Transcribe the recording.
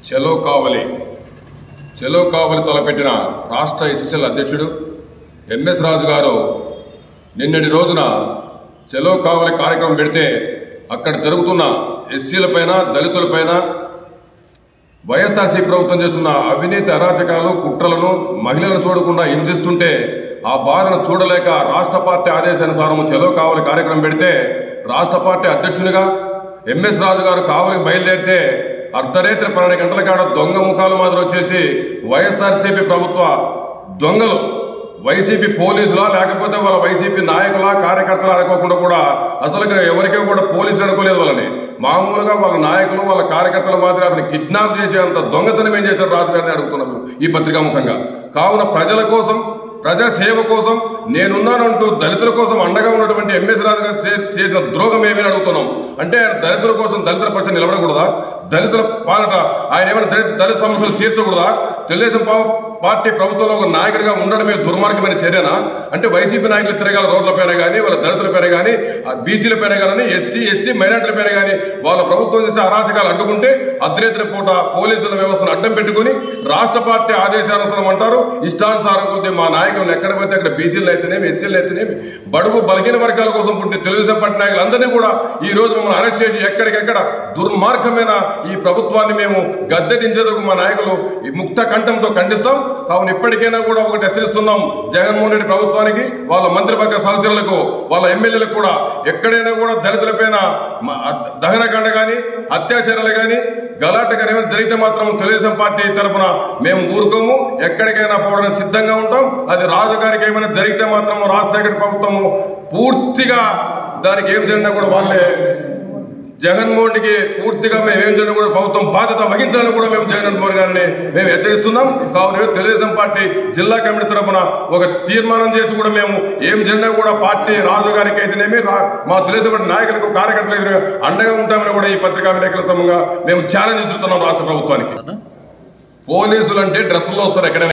చెలో కావలి చెలో కావలి తలపెట్టిన రాష్ట్ర ఎస్ఎస్ఎల్ అధ్యక్షుడు ఎంఎస్ రాజు గారు నిన్నటి రోజున చెలో కావలి కార్యక్రమం పెడితే అక్కడ జరుగుతున్న ఎస్సీలపైన దళితులపైన వైఎస్ఆర్సీ ప్రభుత్వం చేస్తున్న అవినీతి అరాచకాలు కుట్రలను మహిళలను చూడకుండా హింసిస్తుంటే ఆ బాధను చూడలేక రాష్ట్ర పార్టీ ఆదేశానుసారం చెలో కావలి కార్యక్రమం పెడితే రాష్ట్ర పార్టీ అధ్యక్షునిగా ఎంఎస్ రాజు గారు కావలికి బయలుదేరితే అర్ధరేత్రి పన్నెండు గంటల కాడ దొంగ ముఖాలు మాదిరి వచ్చేసి వైఎస్ఆర్సీపీ ప్రభుత్వ దొంగలు వైసీపీ పోలీసులా లేకపోతే వాళ్ళ వైసీపీ నాయకుల కార్యకర్తలు అనుకోకుండా కూడా అసలు ఇక్కడ ఎవరికీ కూడా పోలీసులు అనుకోలేదు వాళ్ళని మామూలుగా వాళ్ళ నాయకులు వాళ్ళ కార్యకర్తల మాత్రం అతను కిడ్నాప్ చేసేంత దొంగతనం ఏం చేశారు రాజు గారిని అడుగుతున్నాము ఈ పత్రికా ముఖంగా కావున ప్రజల కోసం ప్రజా సేవ కోసం నేనున్నానంటూ దళితుల కోసం అండగా ఉన్నటువంటి ఎంఎస్ రాజు గారు చే- చేసిన ద్రోహం ఏమని అడుగుతున్నాం అంటే ఆయన దళితుల కోసం దళితుల పరిస్థితి నిలబడకూడదా దళితుల పాలట ఆయన ఏమైనా దళిత దళిత సమస్యలు తీర్చకూడదా తెలుగుదేశం పా- పార్టీ ప్రభుత్వంలో ఒక నాయకుడిగా ఉండడమే దుర్మార్గమైన చర్యనా అంటే వైసీపీ నాయకులు తిరగాల రోడ్లపైన కానీ వాళ్ళ దళితులపైన కానీ బీసీల పైన కానీ ఎస్టీ ఎస్సీ మైనార్టీల పైన కానీ వాళ్ళ ప్రభుత్వం చేసే అరాచకాలు అడ్డుకుంటే అర్ధరేత్రి పూట పోలీసుల వ్యవస్థను అడ్డం పెట్టుకుని రాష్ట్ర పార్టీ ఆదేశానుసారం అంటారు ఇష్టానుసారం కొద్ది మా నాయకులను ఎక్కడ పోతే అక్కడ బీసీలు అయితేనేమి ఎస్సీలు అయితేనేమి బడుగు బలహీన వర్గాల కోసం పుట్టిన తెలుగుదేశం పార్టీ నాయకులందరినీ కూడా ఈ రోజు మమ్మల్ని అరెస్ట్ చేసి ఎక్కడికెక్కడ దుర్మార్గమైన ఈ ప్రభుత్వాన్ని మేము గద్దె దించేందుకు మా నాయకులు ఈ ముక్త కంఠంతో ఖండిస్తాం కావున ఇప్పటికైనా కూడా ఒకటి హెచ్చరిస్తున్నాం జగన్మోహన్ రెడ్డి ప్రభుత్వానికి వాళ్ళ మంత్రివర్గ సహచరులకు వాళ్ళ ఎమ్మెల్యేలకు కూడా ఎక్కడైనా కూడా దళితులపైన మ- దహనకాండ కానీ అత్యాచారాలు కానీ గలాట కానీ ఏమైనా జరిగితే మాత్రం తెలుగుదేశం పార్టీ తరఫున మేము ఊరుకోము ఎక్కడికైనా పోవడానికి సిద్ధంగా ఉంటాం అది రాజుగారికి ఏమైనా జరిగితే మాత్రం రాజశేఖర ప్రభుత్వము పూర్తిగా దానికి ఏం జరిగినా కూడా వాళ్ళే జగన్మోహన్ రెడ్డికి పూర్తిగా మేము ఏం చేయడం కూడా ప్రభుత్వం బాధ్యత వహించాలని కూడా మేము జగన్మోహన్ గారిని మేము హెచ్చరిస్తున్నాం కావున తెలుగుదేశం పార్టీ జిల్లా కమిటీ తరఫున ఒక తీర్మానం చేసి కూడా మేము ఏం జరిగినా కూడా పార్టీ రాజు గారికి అయితేనేమి రా- మా తెలుగుదేశం పార్టీ నాయకులకు కార్యకర్తలకు అండగా ఉంటామని కూడా ఈ పత్రికా విలేకరుల సమంగా మేము ఛాలెంజ్ ఇస్తున్నాం రాష్ట్ర ప్రభుత్వానికి పోలీసులు అంటే డ్రెస్సుల్లో వస్తారు ఎక్కడైనా